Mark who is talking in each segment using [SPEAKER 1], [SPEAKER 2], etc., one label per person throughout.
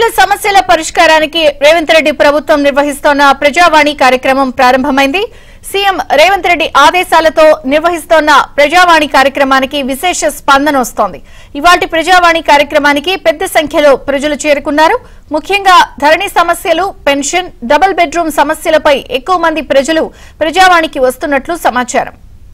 [SPEAKER 1] సమస్యల పరిష్కారానికి రేవంత్ రెడ్డి ప్రభుత్వం నిర్వహిస్తోన్న ప్రజావాణి కార్యక్రమం ప్రారంభమైంది సీఎం రేవంత్ రెడ్డి ఆదేశాలతో నిర్వహిస్తోన్న ప్రజావాణి కార్యక్రమానికి విశేష స్పందన వస్తోంది ఇవాటి ప్రజావాణి కార్యక్రమానికి పెద్ద సంఖ్యలో ప్రజలు చేరుకున్నారు ముఖ్యంగా ధరణి సమస్యలు పెన్షన్ డబుల్ బెడ్రూమ్ సమస్యలపై ఎక్కువ మంది ప్రజలు ప్రజావాణికి వస్తున్నట్లు సమాచారం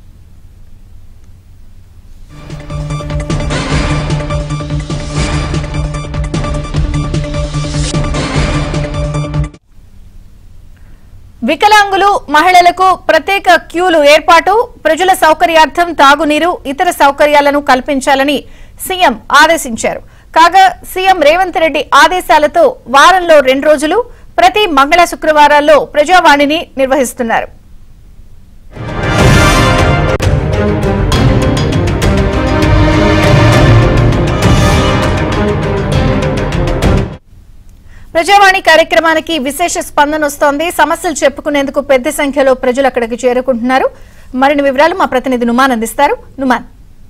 [SPEAKER 1] వికలాంగులు మహిళలకు ప్రత్యేక క్యూలు ఏర్పాటు ప్రజల సౌకర్యార్థం తాగునీరు ఇతర సౌకర్యాలను కల్పించాలని సీఎం ఆదేశించారు కాగా సీఎం రేవంత్ రెడ్డి ఆదేశాలతో వారంలో రెండు రోజులు ప్రతి మంగళ శుక్రవారాల్లో ప్రజావాణిని నిర్వహిస్తున్నారు ప్రజావాణి కార్యక్రమానికి విశేష స్పందన వస్తోంది సమస్యలు చెప్పుకునేందుకు పెద్ద సంఖ్యలో ప్రజలు అక్కడికి చేరుకుంటున్నారు మరిన్ని వివరాలు మా ప్రతినిధి నుమాన్ అందిస్తారు నుమాన్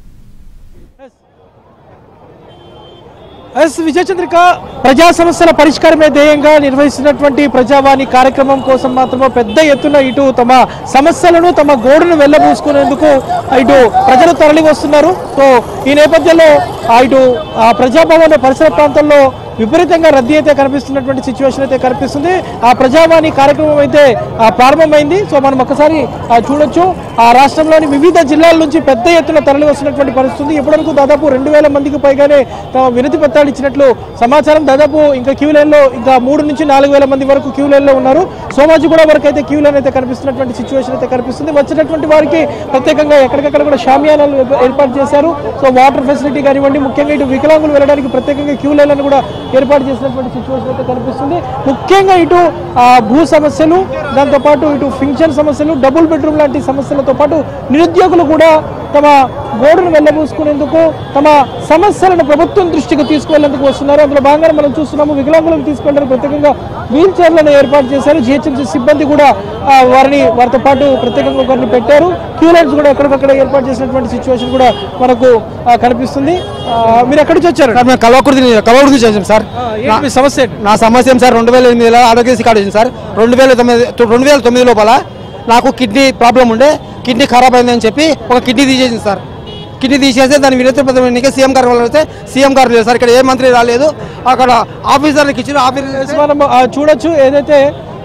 [SPEAKER 2] ఎస్ విజయచంద్రిక ప్రజా సమస్యల పరిష్కారమే ధ్యేయంగా నిర్వహిస్తున్నటువంటి ప్రజావాణి కార్యక్రమం కోసం మాత్రమే పెద్ద ఎత్తున ఇటు తమ సమస్యలను తమ గోడును వెళ్ళబూసుకునేందుకు ఇటు ప్రజలు తరలి వస్తున్నారు సో ఈ నేపథ్యంలో ఆ ఇటు ఆ ప్రజాభవన్ పరిసర ప్రాంతాల్లో విపరీతంగా రద్దీ అయితే కనిపిస్తున్నటువంటి సిచ్యువేషన్ అయితే కనిపిస్తుంది ఆ ప్రజావాణి కార్యక్రమం అయితే ఆ, ప్రారంభమైంది సో మనం ఒకసారి ఆ, చూడొచ్చు ఆ రాష్ట్రంలోని వివిధ జిల్లాల నుంచి పెద్ద ఎత్తున తరలి వస్తున్నటువంటి పరిస్థితి ఇప్పటివరకు దాదాపు రెండు వేల మందికి పైగానే తమ వినతి పత్రాలు ఇచ్చినట్లు సమాచారం దాదాపు ఇంకా క్యూ లైన్లో ఇంకా మూడు నుంచి నాలుగు వేల మంది వరకు క్యూ లైన్లో ఉన్నారు సోమాజిగూడ వరకు అయితే క్యూ లైన్ అయితే కనిపిస్తున్నటువంటి సిచ్యువేషన్ అయితే కనిపిస్తుంది వచ్చినటువంటి వారికి ప్రత్యేకంగా ఎక్కడికక్కడ కూడా షామియానాలు ఏర్పాటు చేశారు సో వాటర్ ఫెసిలిటీ కానివ్వండి ముఖ్యంగా ఇటు వికలాంగులు వెళ్ళడానికి ప్రత్యేకంగా క్యూ లైన్లను కూడా ఏర్పాటు చేసినటువంటి సిచ్యువేషన్ అయితే కనిపిస్తుంది ముఖ్యంగా ఇటు ఆ, భూ సమస్యలు దాంతోపాటు ఇటు ఫింక్షన్ సమస్యలు డబుల్ బెడ్రూమ్ లాంటి సమస్యలతో పాటు నిరుద్యోగులు కూడా తమ గోడును వెళ్ళబూసుకునేందుకు తమ సమస్యలను ప్రభుత్వం దృష్టికి తీసుకువెళ్లేందుకు వస్తున్నారు అందులో భాగంగా మనం చూస్తున్నాము వికలాంగులకు తీసుకెళ్ళడానికి ప్రత్యేకంగా వీల్ చైర్లను ఏర్పాటు చేశారు జిహెచ్ఎంసీ సిబ్బంది కూడా ఆ, వారిని వారితో పాటు ప్రత్యేకంగా ఒకరిని పెట్టారు క్యూ లైన్స్ కూడా ఎక్కడికక్కడ ఏర్పాటు చేసినటువంటి సిచ్యువేషన్ కూడా మనకు ఆ, కనిపిస్తుంది ఆ, మీరు ఎక్కడి నుంచి వచ్చారు
[SPEAKER 3] సార్ మేము కలవకుర్తి కలవకుర్తి చేసాం సార్
[SPEAKER 2] ఏంటి మీ సమస్య ఏంటి?
[SPEAKER 3] నా సమస్య ఏం సార్ రెండు వేల ఎనిమిదిలో ఆరోగ్యశ్రీ కార్డు వచ్చింది సార్ రెండు వేల తొమ్మిది రెండు వేల తొమ్మిది లోపల నాకు కిడ్నీ ప్రాబ్లం ఉండే కిడ్నీ ఖరాబ్ అయిందని చెప్పి ఒక కిడ్నీ తీసేసింది సార్ కిడ్నీ తీసేస్తే దాని వినతి పత్రం ఎన్నిక సీఎం గారు వాళ్ళు వస్తే సీఎం గారు లేదు సార్ ఇక్కడ ఏ మంత్రి రాలేదు అక్కడ ఆఫీసర్లకు ఇచ్చిన ఆఫీసర్
[SPEAKER 2] మనం ఆ, చూడొచ్చు ఏదైతే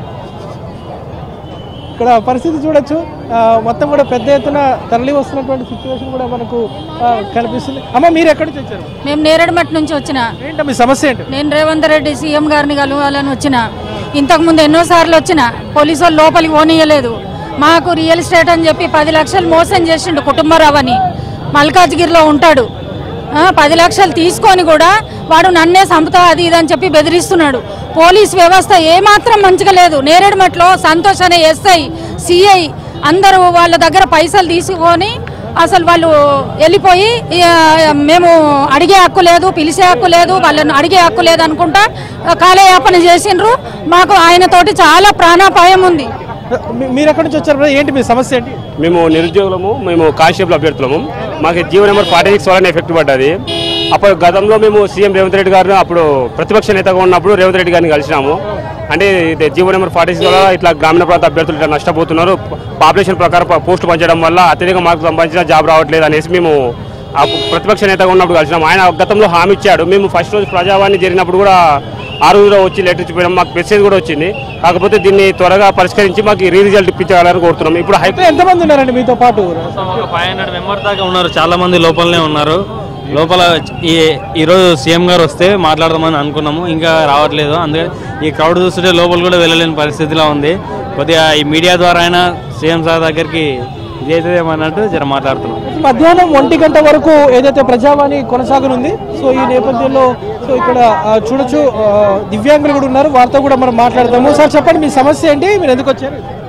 [SPEAKER 2] ఇక్కడ పరిస్థితి చూడొచ్చు ఆ, మొత్తం కూడా పెద్ద ఎత్తున తరలి వస్తున్నటువంటి సిచ్యువేషన్ కూడా మనకు ఆ, కనిపిస్తుంది అమ్మ మీరు ఎక్కడి నుంచి వచ్చారు
[SPEAKER 4] మేము నేరడమట్టి నుంచి వచ్చిన
[SPEAKER 2] ఏంటో మీ సమస్య ఏంటి
[SPEAKER 4] నేను రేవంత్ రెడ్డి సీఎం గారిని కలవాలని వచ్చిన ఇంతకుముందు ఎన్నోసార్లు వచ్చిన పోలీసు వాళ్ళు లోపలికి పోనీయలేదు మాకు రియల్ ఎస్టేట్ అని చెప్పి పది లక్షలు మోసం చేసిండు కుటుంబరావు అని మల్కాజ్గిరిలో ఉంటాడు ఆ, పది లక్షలు తీసుకొని కూడా వాడు నన్నే సంపుతా అది ఇది అని చెప్పి బెదిరిస్తున్నాడు పోలీస్ వ్యవస్థ ఏమాత్రం మంచిగా లేదు నేరేడుమట్లో సంతోష్ అనే ఎస్ఐ సిఐ అందరూ వాళ్ళ దగ్గర పైసలు తీసుకొని అసలు వాళ్ళు వెళ్ళిపోయి ఆ, మేము అడిగే హక్కు లేదు పిలిచే హక్కు లేదు వాళ్ళని అడిగే హక్కు లేదు అనుకుంటా ఆ, కాలయాపన చేసిండ్రు మాకు ఆయనతోటి చాలా ప్రాణాపాయం ఉంది
[SPEAKER 2] మీ- మీరు ఎక్కడి నుంచి వచ్చారు ఏంటి మీ సమస్య ఏంటి
[SPEAKER 5] మేము నిరుద్యోగులము మేము కానిస్టేబుల్ అభ్యర్థులము మాకు జీవో నెంబర్ ఫార్టీ సిక్స్ వలన ఎఫెక్ట్ పడ్డది అప్పుడు గతంలో మేము సీఎం రేవంత్ రెడ్డి గారిని అప్పుడు ప్రతిపక్ష నేతగా ఉన్నప్పుడు రేవంత్ రెడ్డి గారిని కలిసినాము అంటే ఇది జీవో నెంబర్ ఫార్టీ సిక్స్ వల్ల ఇట్లా గ్రామీణ ప్రాంత అభ్యర్థులు ఇట్లా నష్టపోతున్నారు పాపులేషన్ ప్రకారం పోస్టు పంచడం వల్ల అత్యధిక మార్కు సంపాదించిన జాబ్ రావట్లేదు అనేసి మేము ఆ ప్రతిపక్ష నేతగా ఉన్నప్పుడు కలిసినాం ఆయన గతంలో హామీ ఇచ్చాడు మేము ఫస్ట్ రోజు ప్రజావాణి జరిగినప్పుడు కూడా ఆ రోజులో వచ్చి లెటర్ ఇచ్చిపోయినాం మాకు మెసేజ్ కూడా వచ్చింది కాకపోతే దీన్ని త్వరగా పరిష్కరించి మాకు రీ రిజల్ట్ ఇప్పించాలని కోరుతున్నాం ఇప్పుడు హై
[SPEAKER 2] అయితే ఎంతమంది ఉన్నారండి మీతో పాటు
[SPEAKER 6] ఒక ఫైవ్ హండ్రెడ్ మెంబర్ దాకా ఉన్నారు చాలా మంది లోపలనే ఉన్నారు లోపల ఈ ఈరోజు సీఎం గారు వస్తే మాట్లాడదామని అనుకున్నాము ఇంకా రావట్లేదు అందుకే ఈ క్రౌడ్ చూస్తుంటే లోపల కూడా వెళ్ళలేని పరిస్థితిలో ఉంది కొద్దిగా ఈ మీడియా ద్వారా అయినా సీఎం సార్ దగ్గరికి ఇది అవుతుందేమన్నట్టు జర మాట్లాడుతున్నాం
[SPEAKER 2] మధ్యాహ్నం ఒంటి గంట వరకు ఏదైతే ప్రజావాణి కొనసాగనుంది సో ఈ నేపథ్యంలో సో ఇక్కడ ఆ, చూడొచ్చు ఆ, దివ్యాంగులు కూడా ఉన్నారు వారితో కూడా మనం మాట్లాడదాము సార్ చెప్పండి మీ సమస్య ఏంటి మీరు ఎందుకు వచ్చారు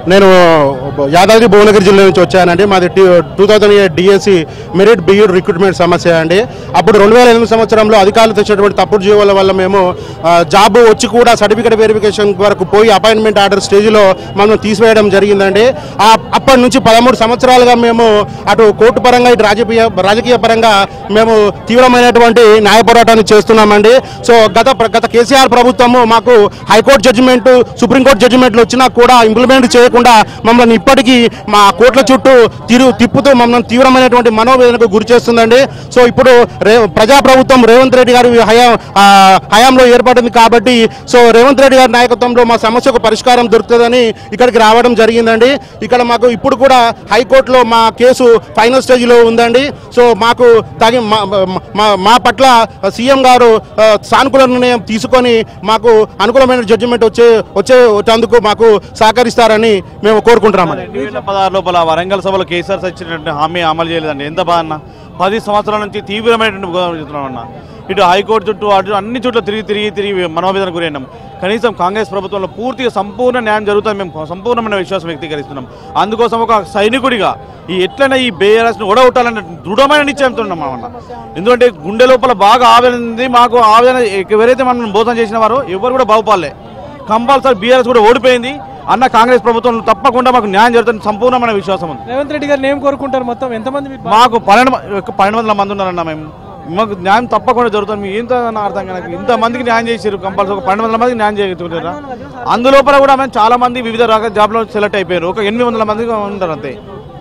[SPEAKER 7] నేను యాదాద్రి భువనగిరి జిల్లా నుంచి వచ్చానండి మాది two thousand eight DSC merit BEd recruitment సమస్య అండి అప్పుడు రెండు వేల ఎనిమిది సంవత్సరంలో అధికారులు తెచ్చినటువంటి తప్పుడు జీవోల వల్ల మేము ఆ, జాబ్ వచ్చి కూడా సర్టిఫికేట్ వెరిఫికేషన్ వరకు పోయి అపాయింట్మెంట్ ఆర్డర్ స్టేజ్లో మనం తీసివేయడం జరిగిందండి ఆ అప్పటి నుంచి పదమూడు సంవత్సరాలుగా మేము అటు కోర్టు పరంగా ఇటు రాజకీయ రాజకీయ పరంగా మేము తీవ్రమైనటువంటి న్యాయ పోరాటాన్ని చేస్తున్నామండి సో గత ప్ర- గత కేసీఆర్ ప్రభుత్వము మాకు హైకోర్టు జడ్జిమెంట్ సుప్రీంకోర్టు జడ్జిమెంట్లు వచ్చినా కూడా ఇంప్లిమెంట్ చేయకుండా మమ్మల్ని ఇప్పటికీ మా కోర్టుల చుట్టూ తిరు తిప్పుతూ మమ్మల్ని తీవ్రమైనటువంటి మనోవేదనకు గురి చేస్తుందండి సో ఇప్పుడు రే ప్రజా ప్రభుత్వం రేవంత్ రెడ్డి గారి హయాం ఆ, హయాంలో ఏర్పడింది కాబట్టి సో రేవంత్ రెడ్డి గారి నాయకత్వంలో మా సమస్యకు పరిష్కారం దొరుకుతుందని ఇక్కడికి రావడం జరిగిందండి ఇక్కడ మాకు ఇప్పుడు కూడా హైకోర్టులో మా కేసు ఫైనల్ స్టేజ్లో ఉందండి సో మాకు తగి మా- మా- మా పట్ల సీఎం గారు ఆ, సానుకూల నిర్ణయం తీసుకొని మాకు అనుకూలమైన జడ్జిమెంట్ వచ్చే వచ్చే వచ్చేందుకు మాకు సహకరిస్తారని మేము కోరుకుంటున్నామండి
[SPEAKER 8] రెండు వేల పదహారు లోపల వరంగల్ సభలో కేసీఆర్ ఇచ్చినటువంటి హామీ అమలు చేయలేదండి ఎంత బాగా అన్న పది సంవత్సరాల నుంచి తీవ్రమైనటువంటి గౌరవం చేస్తున్నాం అన్న ఇటు హైకోర్టు చుట్టూ అటు అన్ని చోట్ల తిరిగి తిరిగి తిరిగి మనోవేదన గురైనాం కనీసం కాంగ్రెస్ ప్రభుత్వంలో పూర్తిగా సంపూర్ణ న్యాయం జరుగుతుంది మేము సంపూర్ణమైన విశ్వాసం వ్యక్తీకరిస్తున్నాం అందుకోసం ఒక సైనికుడిగా ఈ ఎట్లైనా ఈ బేఆర్ఎస్ని ఓడగొట్టాలనే దృఢమైన నిశ్చయంతో ఉన్నాం అన్న ఎందుకంటే గుండె లోపల బాగా ఆవేదన ఉంది మాకు ఆవేదన ఎవరైతే మనం మోసం చేసిన వారో ఎవరు కూడా బాగుపడలే కంపల్సరీ బీఆర్ఎస్ కూడా ఓడిపోయింది అన్న కాంగ్రెస్ ప్రభుత్వం తప్పకుండా మాకు న్యాయం జరుగుతుంది సంపూర్ణమైన విశ్వాసం ఉంది
[SPEAKER 2] రేవంత్ రెడ్డి గారిని ఏం కోరుకుంటారు మొత్తం ఎంతమంది మీరు
[SPEAKER 8] మాకు పన్నెండు మ- ఒక పన్నెండు వందల మంది ఉన్నారన్న మేము మాకు న్యాయం తప్పకుండా జరుగుతుంది మీకు ఏంటో నా అర్థం కనుక ఇంత మందికి న్యాయం చేసారు కంపల్సరీ ఒక పన్నెండు వందల మందికి న్యాయం చేయగలుగుతారా అందులోపల కూడా మేము చాలా మంది వివిధ రకాల జాబ్లో సెలెక్ట్ అయిపోయారు ఒక ఎనిమిది వందల మంది ఉంటారు అంతే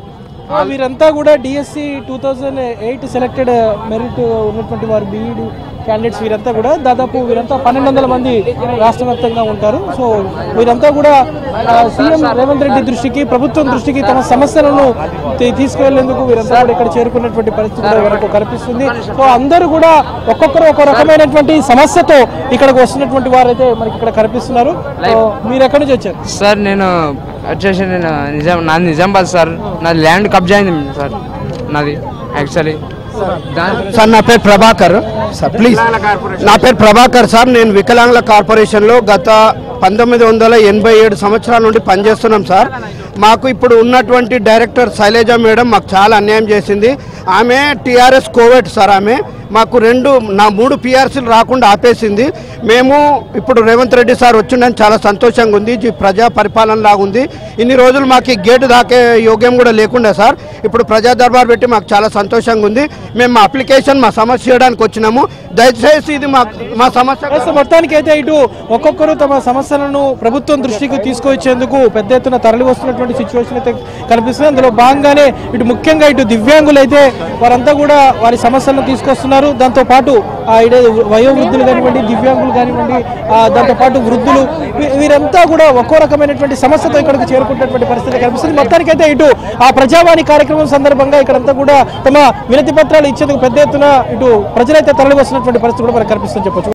[SPEAKER 2] ఆ, వీరంతా కూడా DSC two thousand eight selected merit ఉన్నటువంటి వారు బీఈడి క్యాండిడేట్స్ వీరంతా కూడా దాదాపు వీరంతా పన్నెండు వందల మంది రాష్ట్ర వ్యాప్తంగా ఉంటారు సో వీరంతా కూడా ఆ, సీఎం రేవంత్ రెడ్డి దృష్టికి ప్రభుత్వం దృష్టికి తమ సమస్యలను తీ- తీసుకువెళ్లేందుకు వీరంతా కూడా ఇక్కడ చేరుకున్నటువంటి పరిస్థితి కూడా మనకు కనిపిస్తుంది సో అందరూ కూడా ఒక్కొక్కరు ఒక రకమైనటువంటి సమస్యతో ఇక్కడికి వస్తున్నటువంటి వారైతే మనకి ఇక్కడ కనిపిస్తున్నారు సో మీరు ఎక్కడి నుంచి వచ్చారు
[SPEAKER 9] సార్ నేను వచ్చేసి నేను నిజాం నాది నిజామాబాద్ సార్ నాది ల్యాండ్ కబ్జా అయింది సార్ నాది యాక్చువల్లీ
[SPEAKER 3] సార్ నా పేరు ప్రభాకర్ సార్ ప్లీజ్ నా పేరు ప్రభాకర్ సార్ నేను వికలాంగుల కార్పొరేషన్లో గత పంతొమ్మిది వందల ఎనభై ఏడు సంవత్సరాల నుండి పనిచేస్తున్నాం సార్ మాకు ఇప్పుడు ఉన్నటువంటి డైరెక్టర్ శైలజ మేడం మాకు చాలా అన్యాయం చేసింది ఆమె టీఆర్ఎస్ కోవిడ్ సార్ ఆమె మాకు రెండు నా మూడు పిఆర్సీలు రాకుండా ఆపేసింది మేము ఇప్పుడు రేవంత్ రెడ్డి సార్ వచ్చిండని చాలా సంతోషంగా ఉంది ఇది ప్రజా పరిపాలన లాగా ఉంది ఇన్ని రోజులు మాకు ఈ గేటు దాకే యోగ్యం కూడా లేకుండా సార్ ఇప్పుడు ప్రజా దర్బార్ పెట్టి మాకు చాలా సంతోషంగా ఉంది మేము మా అప్లికేషన్ మా సమస్య చేయడానికి వచ్చినాము దయచేసి ఇది మా మా సమస్య
[SPEAKER 2] ప్రస్తుతం మొత్తానికి అయితే ఇటు ఒక్కొక్కరు తమ సమస్యలను ప్రభుత్వం దృష్టికి తీసుకొచ్చేందుకు పెద్ద ఎత్తున తరలి వస్తున్నటువంటి సిచ్యువేషన్ అయితే కనిపిస్తుంది అందులో భాగంగానే ఇటు ముఖ్యంగా ఇటు దివ్యాంగులు అయితే వారంతా కూడా వారి సమస్యలను తీసుకొస్తున్నారు దాంతో పాటు ఆ ఇడే వయోవృద్ధులు కానివ్వండి దివ్యాంగులు కానివ్వండి ఆ దాంతో పాటు వృద్ధులు వీ- వీరంతా కూడా ఒక్కో రకమైనటువంటి సమస్యతో ఇక్కడికి చేరుకున్నటువంటి పరిస్థితి కనిపిస్తుంది మొత్తానికి అయితే ఇటు ఆ ప్రజావాణి కార్యక్రమం సందర్భంగా ఇక్కడంతా కూడా తమ వినతి పత్రాలు ఇచ్చేందుకు పెద్ద ఎత్తున ఇటు ప్రజలైతే తరలి వస్తున్నటువంటి పరిస్థితి కూడా మనకు కనిపిస్తుంది చెప్పొచ్చు